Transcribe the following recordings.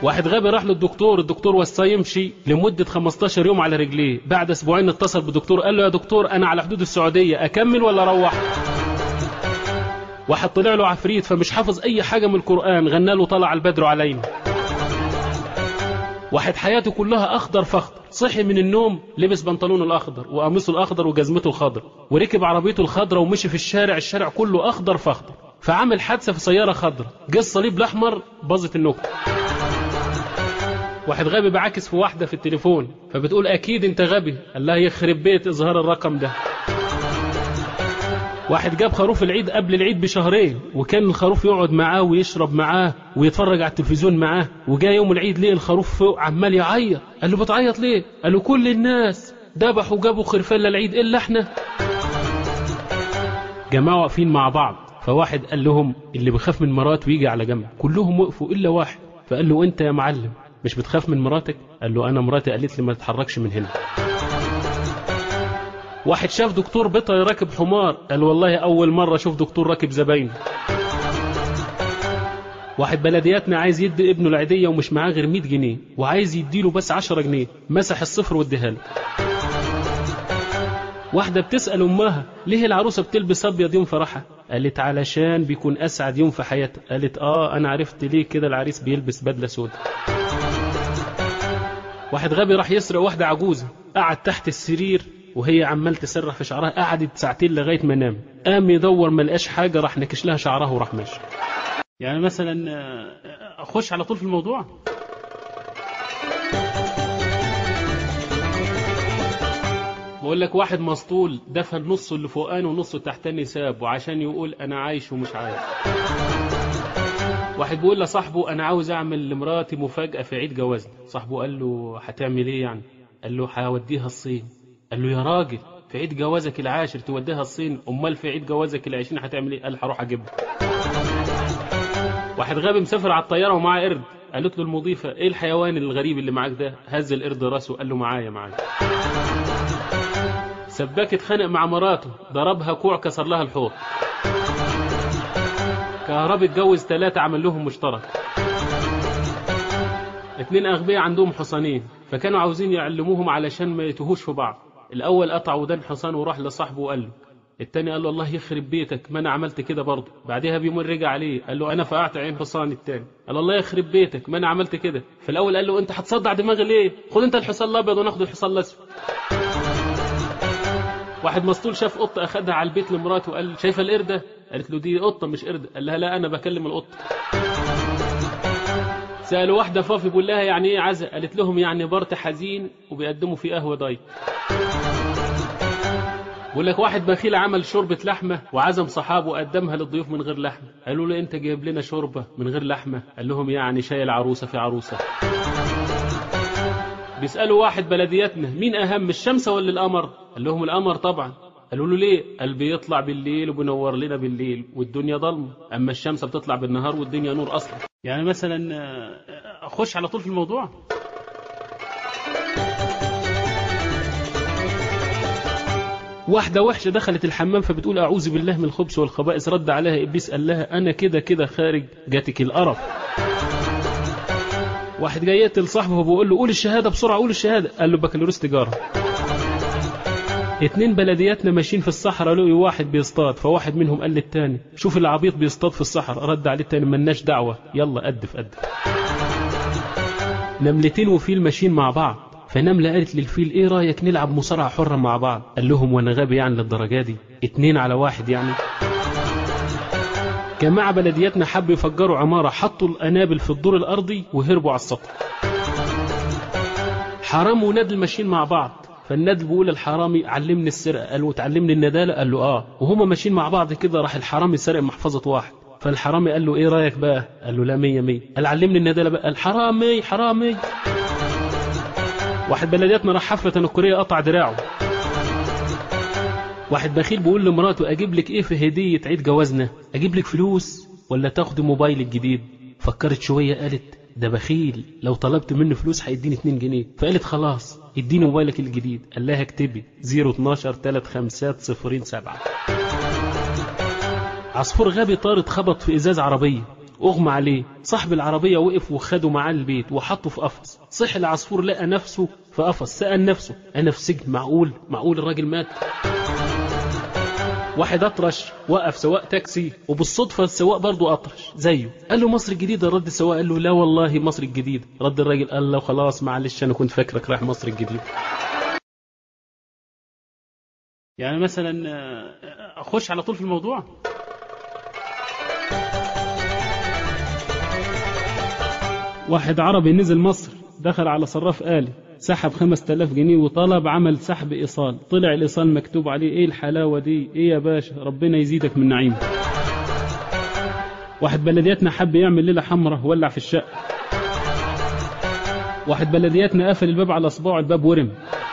واحد غبي راح للدكتور الدكتور وصاه يمشي لمدة 15 يوم على رجليه بعد اسبوعين اتصل بالدكتور قال له يا دكتور انا على حدود السعودية اكمل ولا اروح واحد طلع له عفريت فمش حافظ اي حاجة من القرآن غنى له طلع البدر علينا واحد حياته كلها اخضر فاخضر صحي من النوم لبس بنطلونه الاخضر وقميصه الاخضر وجزمته الخضر وركب عربيته الخضراء ومشي في الشارع الشارع كله اخضر فاخضر فعمل حادثه في سياره خضراء جه الصليب الاحمر باظت النكته واحد غبي بعاكس في واحده في التليفون فبتقول اكيد انت غبي قال لها يخرب بيت اظهار الرقم ده واحد جاب خروف العيد قبل العيد بشهرين وكان الخروف يقعد معاه ويشرب معاه ويتفرج على التلفزيون معاه وجاء يوم العيد ليه الخروف فوق عمال يعيط قال له بتعيط ليه قال له كل الناس ذبحوا جابوا خرفان للعيد الا احنا جماعه واقفين مع بعض فواحد قال لهم اللي بيخاف من مراته يجي على جنب كلهم وقفوا الا واحد فقال له انت يا معلم مش بتخاف من مراتك قال له انا مراتي قالت لي ما تتحركش من هنا واحد شاف دكتور بيطري راكب حمار قال والله اول مره اشوف دكتور راكب زباين واحد بلدياتنا عايز يدي ابنه العيديه ومش معاه غير 100 جنيه وعايز يديله بس 10 جنيه مسح الصفر واديها له واحده بتسال امها ليه العروسه بتلبس ابيض يوم فرحها قالت علشان بيكون اسعد يوم في حياتها قالت اه انا عرفت ليه كده العريس بيلبس بدله سوداء واحد غبي راح يسرق واحده عجوزه قعد تحت السرير وهي عمال تسرح في شعرها قعدت ساعتين لغايه ما نام قام يدور ما لقاش حاجه راح نكش لها شعرها وراح ماشي يعني مثلا آه، اخش على طول في الموضوع بقول لك واحد مسطول دفن نصه اللي فوقاني ونصه تحتاني ساب وعشان يقول انا عايش ومش عايش واحد بيقول لصاحبه انا عاوز اعمل لمراتي مفاجاه في عيد جوازنا صاحبه قال له هتعمل ايه يعني قال له هوديها الصين قال له يا راجل في عيد جوازك العاشر توديها الصين امال في عيد جوازك العشرين هتعمل ايه قال هروح اجيبها واحد غبي مسافر على الطياره ومعاه قرد قالت له المضيفه ايه الحيوان الغريب اللي معاك ده هز القرد راسه قال له معايا معايا سباك اتخانق مع مراته ضربها كوع كسر لها الحوض كهربي اتجوز ثلاثة عمل لهم مشترك اتنين أغبياء عندهم حصانين فكانوا عاوزين يعلموهم علشان ما يتوهوش في بعض الأول قطع ودان حصان وراح لصاحبه وقال له التاني قال له الله يخرب بيتك ما انا عملت كده برضه بعدها بيومين رجع عليه قال له انا فقعت عين حصان التاني قال الله يخرب بيتك ما انا عملت كده في الاول قال له انت هتصدع دماغي ليه خد انت الحصان الابيض وناخد الحصان الاسود واحد مسطول شاف قطه اخدها على البيت لمراته وقال شايفه القرده قالت له دي قطه مش قرده قال لها لا انا بكلم القطه سالوا واحده فافي بيقول لها يعني ايه عزا قالت لهم يعني بارت حزين وبيقدموا فيه قهوه دايت بيقول لك واحد بخيل عمل شوربة لحمة وعزم صحابه وقدمها للضيوف من غير لحمة قالوا له انت جايب لنا شوربة من غير لحمة قال لهم يعني شايل عروسة في عروسة بيسألوا واحد بلدياتنا مين أهم الشمس ولا القمر قال لهم القمر طبعا قالوا له ليه قال بيطلع بالليل وبينور لنا بالليل والدنيا ضلمة أما الشمس بتطلع بالنهار والدنيا نور أصلا يعني مثلا آه، أخش على طول في الموضوع واحدة وحشة دخلت الحمام فبتقول أعوذ بالله من الخبث والخبائث رد عليها إبليس قال لها أنا كده كده خارج جاتك القرف واحد جاي يقتل صاحبه وبيقول له قول الشهادة بسرعة قول الشهادة قال له بكالوريوس تجارة اتنين بلدياتنا ماشيين في الصحراء لقوا واحد بيصطاد فواحد منهم قال للتاني شوف العبيط بيصطاد في الصحراء رد عليه التاني ملناش دعوة يلا قدف قدف نملتين وفيل ماشيين مع بعض فنملة قالت للفيل ايه رأيك نلعب مصارعة حرة مع بعض قال لهم وانا غبي يعني للدرجة دي اتنين على واحد يعني جماعة بلدياتنا حبوا يفجروا عمارة حطوا الأنابل في الدور الأرضي وهربوا على السطح حرام ونادل ماشيين مع بعض فالنادل بيقول الحرامي علمني السرقة قال له تعلمني الندالة قال له اه وهما ماشيين مع بعض كده راح الحرامي سرق محفظة واحد فالحرامي قال له ايه رايك بقى قال له لا مية مية قال علمني الندالة بقى قال حرامي حرامي واحد بلدياتنا راح حفلة تنكرية قطع دراعه واحد بخيل بيقول لمراته اجيب لك ايه في هدية عيد جوازنا اجيب لك فلوس ولا تاخدي موبايل الجديد فكرت شوية قالت ده بخيل لو طلبت منه فلوس هيديني 2 جنيه فقالت خلاص اديني موبايلك الجديد قال لها اكتبي 012 35 07 عصفور غبي طار اتخبط في ازاز عربية اغمى عليه صاحب العربيه وقف وخده معاه البيت وحطه في قفص صح العصفور لقى نفسه في قفص سال نفسه انا في سجن معقول معقول الراجل مات واحد اطرش وقف سواق تاكسي وبالصدفه السواق برضه اطرش زيه قال له مصر الجديده رد السواق قال له لا والله مصر الجديده رد الراجل قال له خلاص معلش انا كنت فاكرك رايح مصر الجديده يعني مثلا آه، اخش على طول في الموضوع واحد عربي نزل مصر دخل على صراف آلي سحب 5000 جنيه وطلب عمل سحب إيصال طلع الإيصال مكتوب عليه إيه الحلاوة دي إيه يا باشا ربنا يزيدك من نعيم واحد بلدياتنا حب يعمل ليلة حمراء ولع في الشقة واحد بلدياتنا قفل الباب على صباعه الباب ورم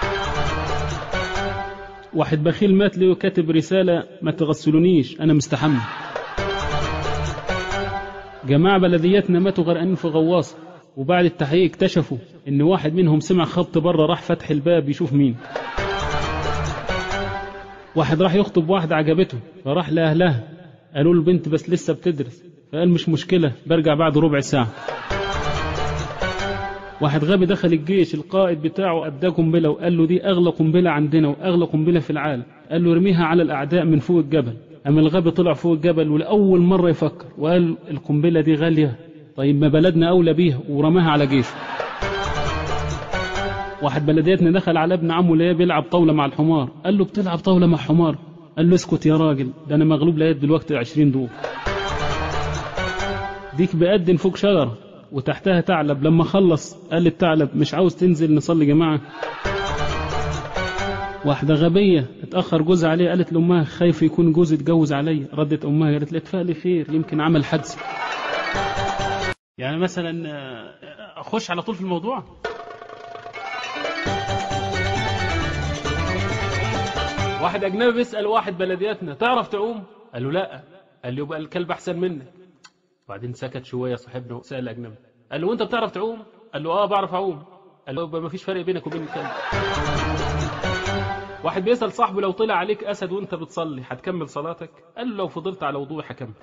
واحد بخيل مات له كاتب رسالة ما تغسلونيش أنا مستحمل جماعة بلدياتنا ماتوا غرقانين في غواصة وبعد التحقيق اكتشفوا ان واحد منهم سمع خبط بره راح فتح الباب يشوف مين واحد راح يخطب واحدة عجبته فراح لأهلها قالوا له البنت بس لسه بتدرس فقال مش مشكلة برجع بعد ربع ساعة واحد غبي دخل الجيش القائد بتاعه اداه قنبله وقال له دي اغلى قنبله عندنا واغلى قنبله في العالم قال له ارميها على الاعداء من فوق الجبل اما الغبي طلع فوق الجبل ولاول مره يفكر وقال القنبله دي غاليه طيب ما بلدنا اولى بيها ورماها على جيشه واحد بلدياتنا دخل على ابن عمه اللي بيلعب طاوله مع الحمار قال له بتلعب طاوله مع حمار قال له اسكت يا راجل ده انا مغلوب لقيت دلوقتي 20 دور ديك بيقدن فوق شجره وتحتها ثعلب لما خلص قال للثعلب مش عاوز تنزل نصلي جماعة واحدة غبية اتأخر جوزها عليه قالت لأمها خايف يكون جوزي اتجوز عليا ردت أمها قالت لها اتفائلي خير يمكن عمل حادثة يعني مثلا آه، أخش على طول في الموضوع واحد أجنبي بيسأل واحد بلدياتنا تعرف تعوم؟ قال له لا قال له يبقى الكلب أحسن منك وبعدين سكت شويه صاحبنا وسال الاجنبي قال له وانت بتعرف تعوم قال له اه بعرف اعوم قال له يبقى ما فيش فرق بينك وبين الكلب واحد بيسال صاحبه لو طلع عليك اسد وانت بتصلي هتكمل صلاتك قال له لو فضلت على وضوء هكمل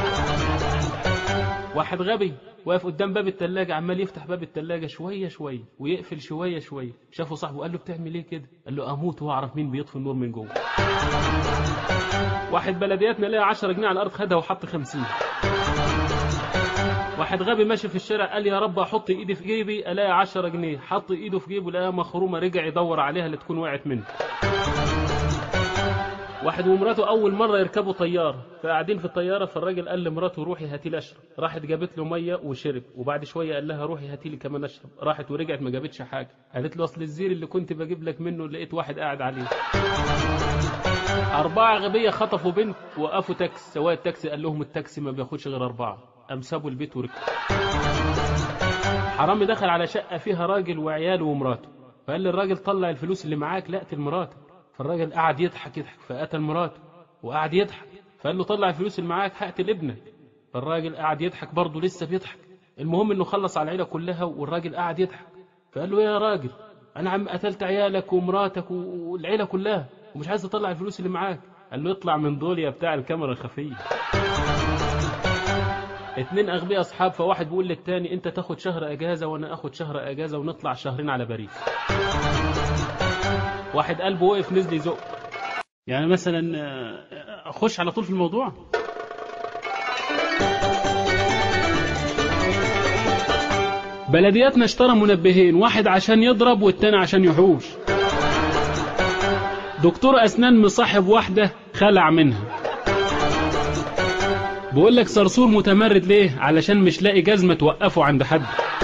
واحد غبي واقف قدام باب التلاجة عمال يفتح باب التلاجة شوية شوية ويقفل شوية شوية شافه صاحبه قال له بتعمل ايه كده قال له اموت واعرف مين بيطفي النور من جوه واحد بلدياتنا لقى 10 جنيه على الارض خدها وحط 50 واحد غبي ماشي في الشارع قال يا رب احط ايدي في جيبي الاقي 10 جنيه حط ايده في جيبه لقاها مخرومه رجع يدور عليها اللي تكون وقعت منه واحد ومراته اول مره يركبوا طياره فقاعدين في الطياره فالراجل قال لمراته روحي هاتي لي اشرب راحت جابت له ميه وشرب وبعد شويه قال لها روحي هاتي لي كمان اشرب راحت ورجعت ما جابتش حاجه قالت له اصل الزير اللي كنت بجيب لك منه لقيت واحد قاعد عليه أربعة غبية خطفوا بنت وقفوا تاكسي سواق التاكسي قال لهم التاكسي ما بياخدش غير أربعة قام سابوا البيت وركبوا حرامي دخل على شقة فيها راجل وعياله ومراته فقال للراجل طلع الفلوس اللي معاك لا اقتل مراتك فالراجل قعد يضحك يضحك فقتل مراته وقعد يضحك فقال له طلع الفلوس اللي معاك هقتل ابنك فالراجل قعد يضحك برضه لسه بيضحك المهم انه خلص على العيلة كلها والراجل قعد يضحك فقال له إيه يا راجل انا عم قتلت عيالك ومراتك والعيلة كلها ومش عايز تطلع الفلوس اللي معاك قال له اطلع من دول يا بتاع الكاميرا الخفيه اتنين اغبياء اصحاب فواحد بيقول للتاني انت تاخد شهر اجازه وانا اخد شهر اجازه ونطلع شهرين على باريس واحد قلبه وقف نزل يزق يعني مثلا آه، اخش على طول في الموضوع بلدياتنا اشترى منبهين واحد عشان يضرب والتاني عشان يحوش دكتور اسنان مصاحب واحده خلع منها بقول لك صرصور متمرد ليه علشان مش لاقي جزمه توقفه عند حد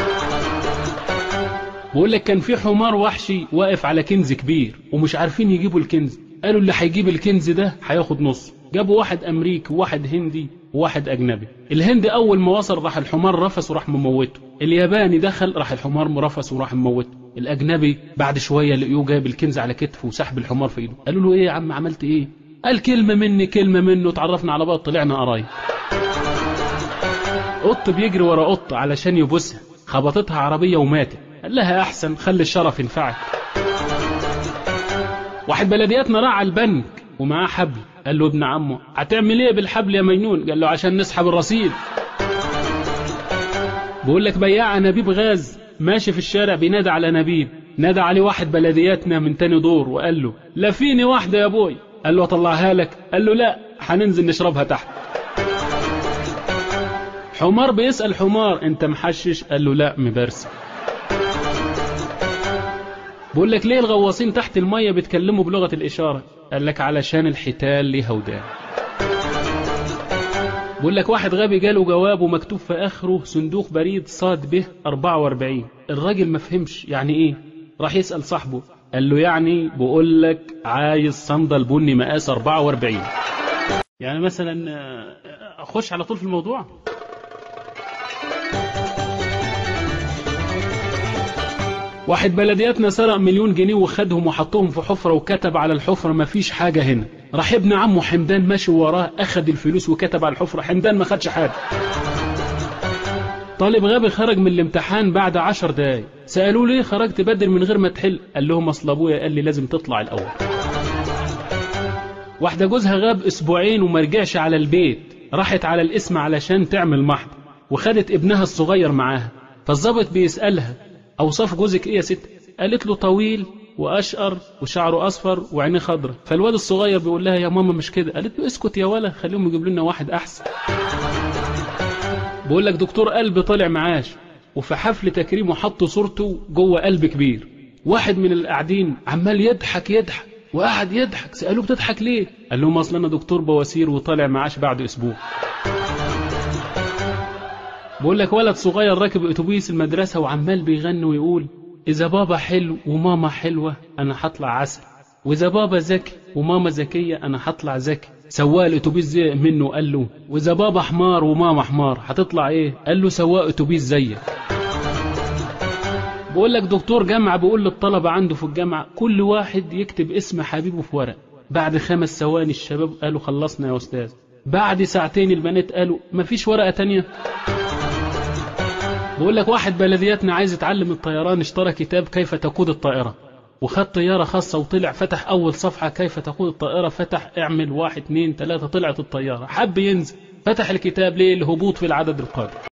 بقول لك كان في حمار وحشي واقف على كنز كبير ومش عارفين يجيبوا الكنز قالوا اللي هيجيب الكنز ده هياخد نص جابوا واحد امريكي وواحد هندي وواحد اجنبي الهندي اول ما وصل راح الحمار رفس وراح مموته الياباني دخل راح الحمار مرفس وراح مموته الاجنبي بعد شويه لقيوه جايب الكنز على كتفه وسحب الحمار في ايده قالوا له ايه يا عم عملت ايه قال كلمه مني كلمه منه اتعرفنا على بعض طلعنا قرايب قط بيجري ورا قط علشان يبوسها خبطتها عربيه وماتت قال لها احسن خلي الشرف ينفعك واحد بلدياتنا راح على البنك ومعاه حبل قال له ابن عمه هتعمل ايه بالحبل يا مجنون قال له عشان نسحب الرصيد بقول لك بياع انابيب غاز ماشي في الشارع بينادى على انابيب نادى عليه واحد بلدياتنا من تاني دور وقال له لا فيني واحده يا ابوي قال له اطلعها لك قال له لا هننزل نشربها تحت حمار بيسأل حمار انت محشش قال له لا مبرسم بقول لك ليه الغواصين تحت المية بيتكلموا بلغة الإشارة قال لك علشان الحيتان ليه ودان بقول لك واحد غبي جاله جواب ومكتوب في آخره صندوق بريد صاد به 44 الراجل ما فهمش يعني إيه راح يسأل صاحبه قال له يعني بقول لك عايز صندل بني مقاس 44 يعني مثلا آه، أخش على طول في الموضوع واحد بلدياتنا سرق مليون جنيه وخدهم وحطهم في حفرة وكتب على الحفرة مفيش حاجة هنا راح ابن عمه حمدان ماشي وراه أخد الفلوس وكتب على الحفرة حمدان ما خدش حاجة طالب غبي خرج من الامتحان بعد عشر دقايق سألوه ليه خرجت بدري من غير ما تحل قال لهم أصل أبويا قال لي لازم تطلع الأول واحدة جوزها غاب أسبوعين وما رجعش على البيت راحت على الاسم علشان تعمل محضر وخدت ابنها الصغير معاها فالظابط بيسألها أوصاف جوزك إيه يا ست قالت له طويل وأشقر وشعره أصفر وعينيه خضرة فالواد الصغير بيقول لها يا ماما مش كده قالت له اسكت يا ولا خليهم يجيب لنا واحد أحسن بقول لك دكتور قلب طالع معاش وفي حفل تكريمه حطوا صورته جوه قلب كبير واحد من القاعدين عمال يضحك يضحك وقعد يضحك سألوه بتضحك ليه قال لهم اصل انا دكتور بواسير وطالع معاش بعد اسبوع بقول لك ولد صغير راكب اتوبيس المدرسة وعمال بيغني ويقول إذا بابا حلو وماما حلوة أنا هطلع عسل وإذا بابا ذكي وماما ذكية أنا هطلع ذكي سواق الأتوبيس زهق منه قال له وإذا بابا حمار وماما حمار هتطلع إيه؟ قال له سواق أتوبيس زيك بقول لك دكتور جامعة بيقول للطلبة عنده في الجامعة كل واحد يكتب اسم حبيبه في ورق بعد خمس ثواني الشباب قالوا خلصنا يا أستاذ بعد ساعتين البنات قالوا مفيش ورقة تانية بقول لك واحد بلدياتنا عايز يتعلم الطيران اشترى كتاب كيف تقود الطائرة وخد طيارة خاصة وطلع فتح أول صفحة كيف تقود الطائرة فتح اعمل واحد اتنين تلاتة طلعت الطيارة حب ينزل فتح الكتاب ليه الهبوط في العدد القادم